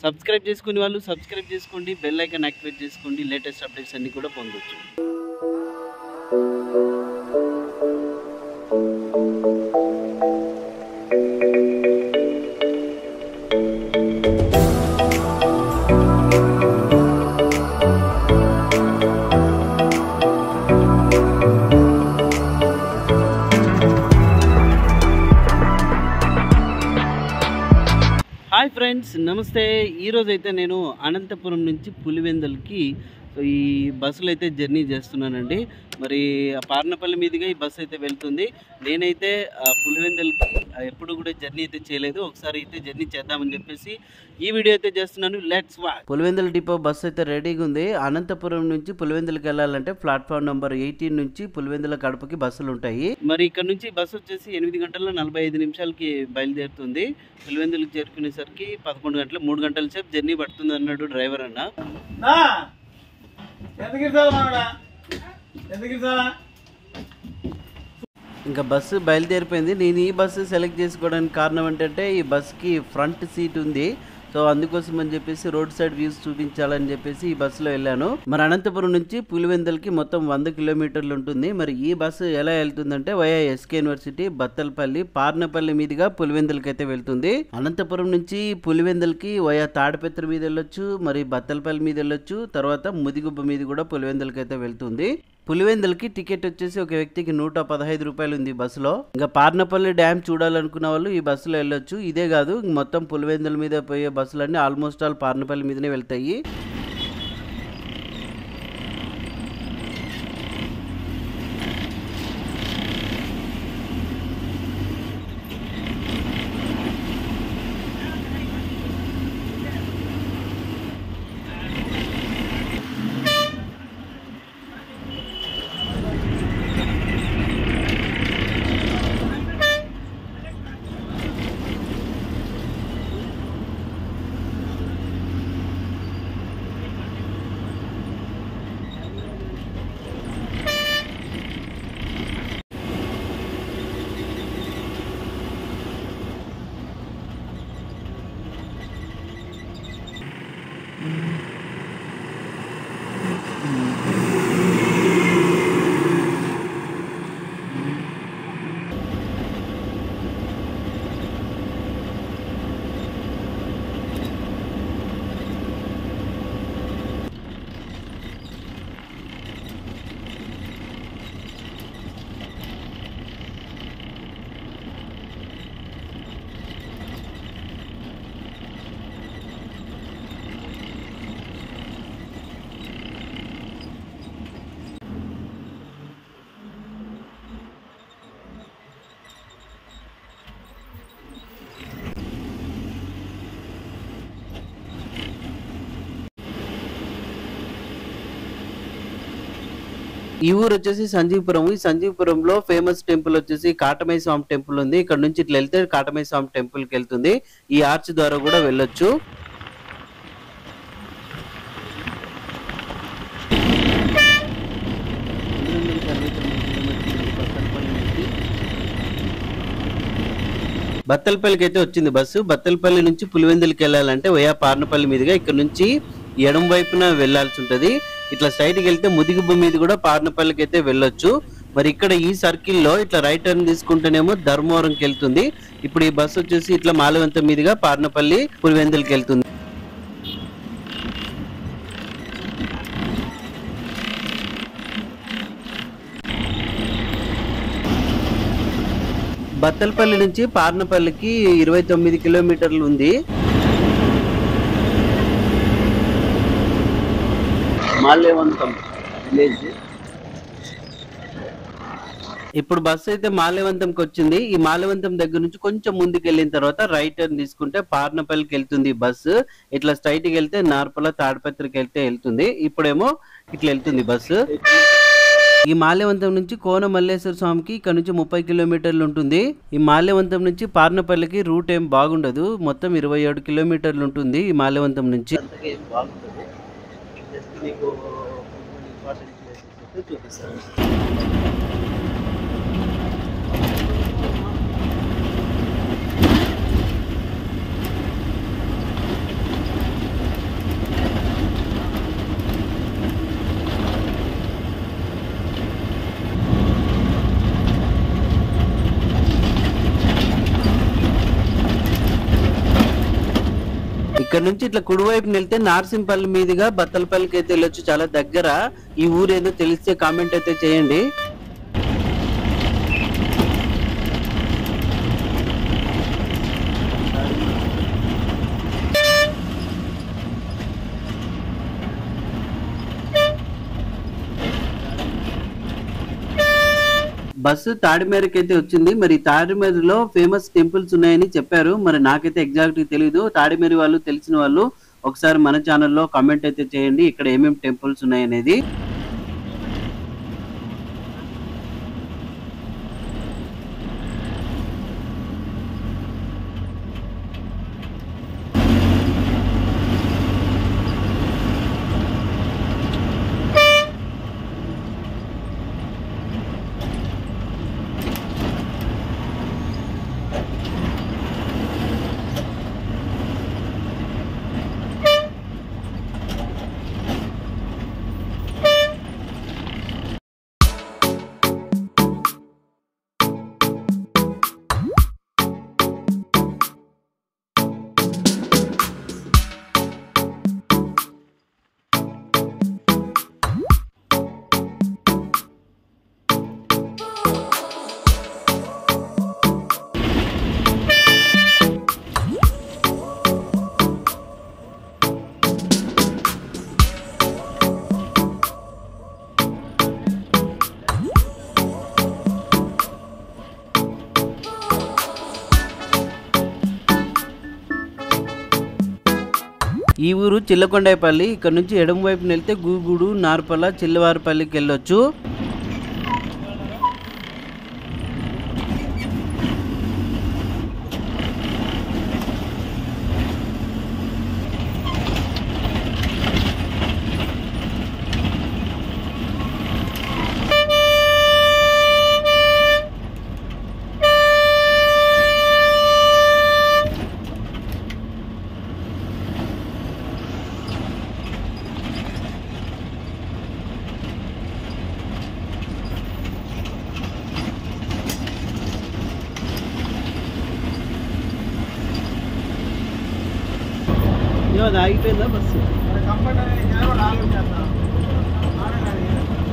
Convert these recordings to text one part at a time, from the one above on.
Subscribe చేసుకునే వాళ్ళు subscribe చేసుకోండి బెల్ ఐకాన్ యాక్టివేట్ చేసుకోండి లేటెస్ట్ అప్డేట్స్ అన్ని కూడా పొందొచ్చు హాయ్ ఫ్రెండ్స్ నమస్తే ఈరోజు అయితే నేను అనంతపురం నుంచి పులివెందులకి ఈ బస్సులో అయితే జర్నీ చేస్తున్నానండి మరి ఆ పార్నపల్లి మీదుగా ఈ బస్సు అయితే వెళ్తుంది నేనైతే ఆ పులివెందులకి ఆ ఎప్పుడు కూడా జర్నీ అయితే చేయలేదు ఒకసారి అయితే జర్నీ చేద్దామని చెప్పేసి ఈ వీడియో అయితే చేస్తున్నాను లెట్స్ వా పులివెందుల డిపో బస్సు అయితే రెడీగా ఉంది అనంతపురం నుంచి పులివెందులకి వెళ్ళాలంటే ప్లాట్ఫామ్ నెంబర్ ఎయిటీన్ నుంచి పులివెందుల కడపకి బస్సులు ఉంటాయి మరి ఇక్కడ నుంచి బస్సు వచ్చేసి ఎనిమిది గంటల నలభై ఐదు నిమిషాలకి బయలుదేరుతుంది పులివెందులకు చేరుకునేసరికి పదకొండు గంటలు మూడు గంటల సేపు జర్నీ పడుతుంది అన్నాడు డ్రైవర్ అన్న నా ఎందుకు ఇస్తావా మనోడా ఎందుకు ఇస్తావా ఇంకా బస్సు బయలుదేరిపోయింది నేను ఈ బస్సు సెలెక్ట్ చేసుకోవడానికి కారణం ఏంటంటే ఈ బస్సుకి ఫ్రంట్ సీట్ ఉంది సో అందుకోసం అని చెప్పేసి రోడ్ సైడ్ వ్యూస్ చూపించాలని చెప్పేసి ఈ బస్సులో వెళ్ళాను మరి అనంతపురం నుంచి పులివెందులకి మొత్తం వంద కిలోమీటర్లు ఉంటుంది మరి ఈ బస్సు ఎలా వెళ్తుందంటే via SK university Battalapalli Parnapalli మీదుగా పులివెందులకి అయితే వెళ్తుంది అనంతపురం నుంచి పులివెందులకి వయా తాడిపత్రి మీద వెళ్ళొచ్చు మరి బత్తలపల్లి మీద వెళ్ళొచ్చు తర్వాత ముదిగుబ్బ మీద కూడా పులివెందులకి అయితే వెళ్తుంది పులివెందులకి టికెట్ వచ్చేసి ఒక వ్యక్తికి నూట పదహైదు రూపాయలు ఉంది ఈ బస్సులో ఇంకా పార్నపల్లి డ్యామ్ చూడాలనుకున్న వాళ్ళు ఈ బస్సులో వెళ్ళొచ్చు ఇదే కాదు మొత్తం పులివెందుల మీద పోయే బస్సులన్నీ ఆల్మోస్ట్ ఆల్ పార్నపల్లి మీదనే వెళ్తాయి ఈ ఊరు వచ్చేసి సంజీవపురం ఈ సంజీవపురంలో ఫేమస్ టెంపుల్ వచ్చేసి కాటమై స్వామి టెంపుల్ ఉంది ఇక్కడ నుంచి ఇట్లా వెళ్తే కాటమై స్వామి టెంపుల్ కి వెళ్తుంది ఈ ఆర్చ్ ద్వారా కూడా వెళ్ళొచ్చు బత్తలపల్లికి అయితే వచ్చింది బస్సు బత్తలపల్లి నుంచి పులివెందులకి వెళ్ళాలంటే వయా పార్నపల్లి మీదుగా ఇక్కడ నుంచి ఎడం వైపున వెళ్ళాల్సి ఉంటది ఇట్లా సైడ్ కి వెళ్తే ముదిగుబ్బ మీద కూడా పార్నపల్లికి అయితే వెళ్ళొచ్చు మరి ఇక్కడ ఈ సర్కిల్ లో ఇట్లా రైట్ టర్న్ తీసుకుంటేనేమో ధర్మవరంకి వెళ్తుంది ఇప్పుడు ఈ బస్సు వచ్చేసి ఇట్లా మాలవంతం మీదుగా పార్నపల్లి పులివెందులకి వెళ్తుంది బత్తలపల్లి నుంచి పార్నపల్లికి ఇరవై తొమ్మిది కిలోమీటర్లు ఉంది మాల్యవంతం విలేజ్ ఇప్పుడు బస్సు అయితే మాల్యవంతంకి వచ్చింది ఈ మాల్యవంతం దగ్గర నుంచి కొంచెం ముందుకు వెళ్ళిన తర్వాత రైట్ టర్న్ తీసుకుంటే పార్నపల్లికి వెళ్తుంది ఈ బస్సు ఇట్లా స్ట్రైట్ కి వెళ్తే నార్పల తాడిపత్రికి వెళ్తే వెళ్తుంది ఇప్పుడేమో ఇట్లా వెళ్తుంది బస్సు ఈ మాల్యవంతం నుంచి కోన మల్లేశ్వర స్వామికి ఇక్కడ నుంచి ముప్పై కిలోమీటర్లు ఉంటుంది ఈ మాల్యవంతం నుంచి పార్నపల్లికి రూట్ ఏం బాగుండదు మొత్తం ఇరవై ఏడు కిలోమీటర్లు ఉంటుంది ఈ మాల్యవంతం నుంచి ఇక్కడ నుంచి ఇట్లా కుడివైపు వెళ్తే నార్సింపల్లి మీదుగా బత్తలపల్లికి అయితే వెళ్ళొచ్చు చాలా దగ్గర ఈ ఊరు ఏదో తెలిస్తే కామెంట్ అయితే చేయండి బస్సు తాడిమేరకి అయితే వచ్చింది మరి తాడిమేరలో ఫేమస్ టెంపుల్స్ ఉన్నాయని చెప్పారు మరి నాకైతే ఎగ్జాక్ట్ తెలియదు తాడిమేరి వాళ్ళు తెలిసిన వాళ్ళు ఒకసారి మన ఛానల్లో కామెంట్ అయితే చేయండి ఇక్కడ ఏమేమి టెంపుల్స్ ఉన్నాయనేది ఈ ఊరు చిల్లకొండేపల్లి ఇక్కడ నుంచి ఎడమ వైపున వెళ్తే గూగుడు నార్పల చిల్లవారిపల్లికి వెళ్ళొచ్చు అది ఆగిపోయిందా బస్సు కంఫర్ట్ అనేది నిలబడి ఆలోచిస్తాను ఆడగాలి.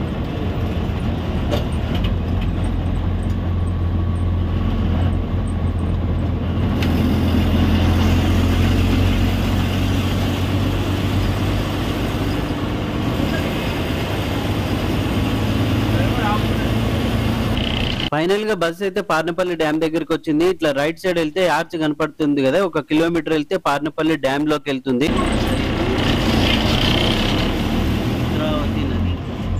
ఫైనల్ గా బస్ అయితే పార్నపల్లి డ్యామ్ దగ్గరికి వచ్చింది ఇట్లా రైట్ సైడ్ వెళ్తే ఆర్చ్ కనపడుతుంది కదా ఒక కిలోమీటర్ వెళ్తే పార్నపల్లి డ్యామ్ లోకి వెళ్తుంది చిత్రావతి నది.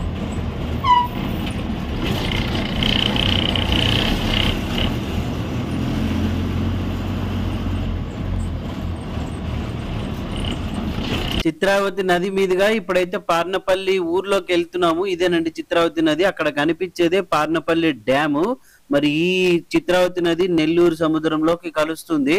చిత్రావతి నది మీదుగా ఇప్పుడైతే పార్నపల్లి ఊర్లోకి వెళ్తున్నాము ఇదేనండి చిత్రావతి నది అక్కడ కనిపించేదే పార్నపల్లి డ్యాము మరి ఈ చిత్రావతి నది నెల్లూరు సముద్రంలోకి కలుస్తుంది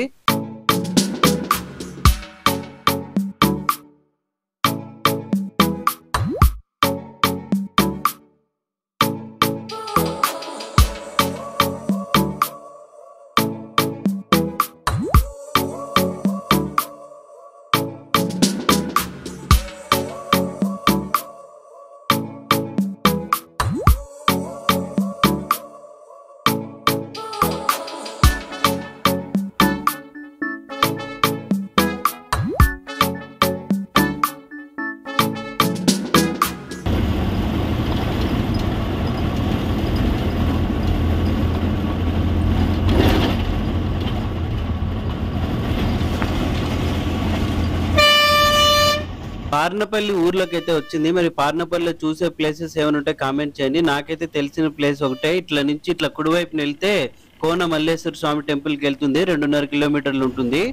పార్నపల్లి ఊర్లోకి అయితే వచ్చింది మరి పార్నపల్లిలో చూసే ప్లేసెస్ ఏమైనా ఉంటే కామెంట్ చేయండి నాకైతే తెలిసిన ప్లేస్ ఒకటే ఇట్లా నుంచి ఇట్లా కుడివైపున వెళ్తే కోన మల్లేశ్వర స్వామి టెంపుల్ కి వెళ్తుంది రెండున్నర కిలోమీటర్లు ఉంటుంది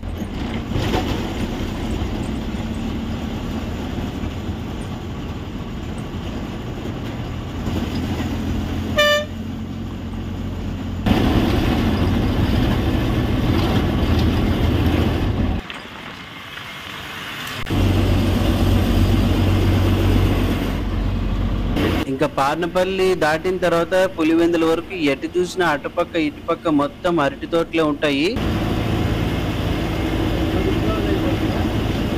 ఇంకా పార్నపల్లి దాటిన తర్వాత పులివెందుల వరకు ఎటు చూసినా అటుపక్క ఇటుపక్క మొత్తం అరటి తోటలే ఉంటాయి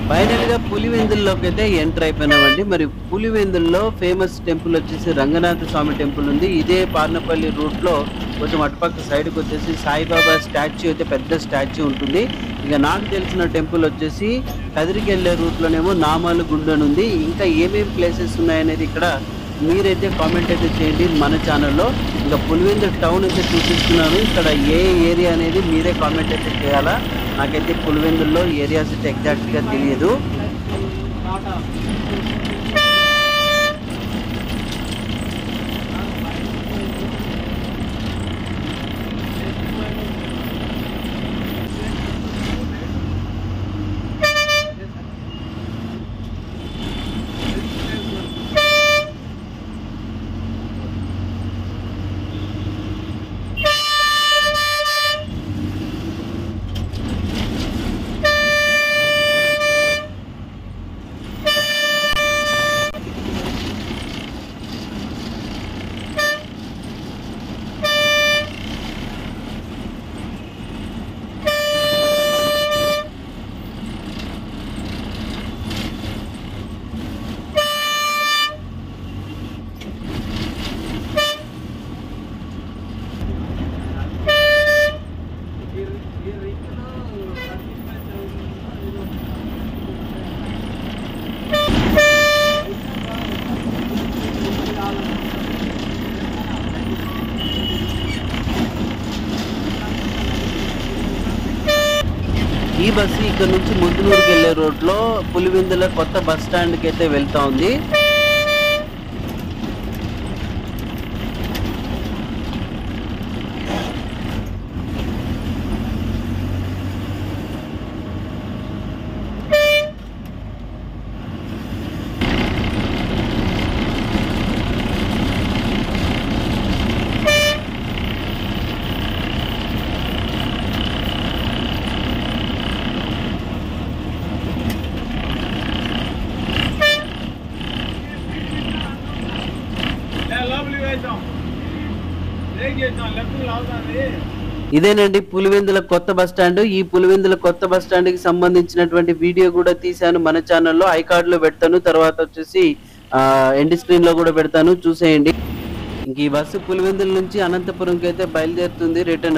ఫైనల్గా పులివెందుల్లోకి అయితే ఎంటర్ అయిపోయినామండి మరి పులివెందుల్లో ఫేమస్ టెంపుల్ వచ్చేసి రంగనాథ స్వామి టెంపుల్ ఉంది ఇదే పార్నపల్లి రూట్లో కొంచెం అటుపక్క సైడ్కి వచ్చేసి సాయిబాబా స్టాచ్యూ అయితే పెద్ద స్టాచ్యూ ఉంటుంది ఇక నాకు తెలిసిన టెంపుల్ వచ్చేసి కదిరికి వెళ్ళే రూట్లోనేమో నామాలు గుండు అని ఉంది ఇంకా ఏమేమి ప్లేసెస్ ఉన్నాయనేది ఇక్కడ మీరైతే కామెంట్ అయితే చేయండి మన ఛానల్లో ఇంకా పులివెందు టౌన్ అయితే చూపిస్తున్నాను ఇక్కడ ఏ ఏరియా అనేది మీరే కామెంట్ అయితే చేయాలా నాకైతే పులివెందుల్లో ఏరియాస్ అయితే ఎగ్జాక్ట్గా తెలియదు టాటా ఈ బస్సు ఇక్కడ నుంచి ముద్దునూరుకి వెళ్ళే రోడ్లో పులివెందుల కొత్త బస్ స్టాండ్కి అయితే వెళ్తా ఉంది లోపలికి వేసాం బ్రేక్ చేసాం లెఫ్ట్ లాగుతుంది ఇదేనండి పులివెందుల కొత్త బస్ స్టాండ్ ఈ పులివెందుల కొత్త బస్ స్టాండ్ కి సంబంధించినటువంటి వీడియో కూడా తీశాను మన ఛానల్లో ఐ కార్డ్ లో పెడతాను తర్వాత వచ్చేసి ఎండ్ స్క్రీన్ లో కూడా పెడతాను చూసేయండి ఇంక ఈ బస్సు పులివెందుల నుంచి అనంతపురంకి అయితే బయలుదేరుతుంది రిటర్న్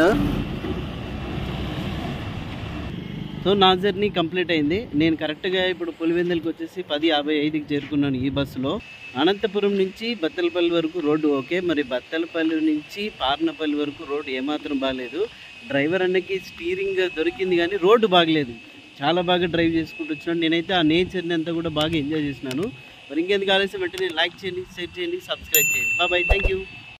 సో నా జర్నీ కంప్లీట్ అయింది నేను కరెక్ట్గా ఇప్పుడు పులివెందులకు వచ్చేసి పది యాభై ఐదుకి చేరుకున్నాను ఈ బస్సులో అనంతపురం నుంచి బత్తలపల్లి వరకు రోడ్డు ఓకే మరి బత్తలపల్లి నుంచి పార్నపల్లి వరకు రోడ్డు ఏమాత్రం బాగాలేదు డ్రైవర్ అన్నకి స్టీరింగ్ దొరికింది కానీ రోడ్డు బాగలేదు చాలా బాగా డ్రైవ్ చేసుకుంటూ వచ్చినాను నేనైతే ఆ నేచర్ని అంతా కూడా బాగా ఎంజాయ్ చేసినాను మరి ఇంకెందుకు ఆలస్యం వెంటనే లైక్ చేయండి షేర్ చేయండి సబ్స్క్రైబ్ చేయండి బాయ్ థ్యాంక్ యూ